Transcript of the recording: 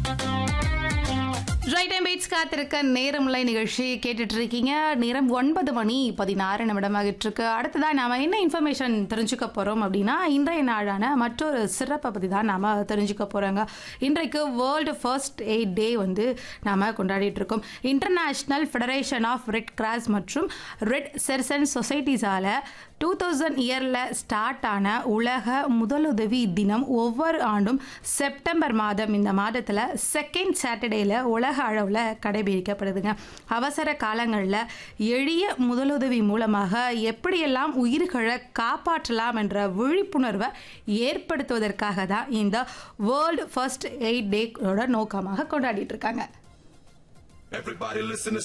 right time beats காத்திருக்க நேரமுலை நிகழ்ச்சி கேட்டுட்டு இருக்கீங்க நேரம் ஒன்பது மணி பதினாறு நிமிடமாகிட்டு இருக்கு அடுத்ததா நாம என்ன இன்ஃபர்மேஷன் தெரிஞ்சுக்க போறோம் அப்படின்னா இன்றைய நாளான மற்றொரு சிறப்பை பத்தி தான் நாம தெரிஞ்சுக்க போறாங்க இன்றைக்கு வேர்ல்டு ஃபர்ஸ்ட் எய்ட் டே வந்து நாம கொண்டாடிட்டு இருக்கோம் international federation of red cross மற்றும் ரெட் செர்சன் சொசைட்டிஸால டூ தௌசண்ட் இயரில் ஸ்டார்ட் ஆன உலக முதலுதவி தினம் ஒவ்வொரு ஆண்டும் செப்டம்பர் மாதம் இந்த மாதத்தில் செகண்ட் சாட்டர்டேல உலக அளவில் கடைபிடிக்கப்படுதுங்க அவசர காலங்களில் எளிய முதலுதவி மூலமாக எப்படியெல்லாம் உயிர்களை காப்பாற்றலாம் என்ற விழிப்புணர்வை ஏற்படுத்துவதற்காக தான் இந்த வேர்ல்டு ஃபர்ஸ்ட் எய்ட் டேயோட நோக்கமாக கொண்டாடிட்டு இருக்காங்க Everybody listen to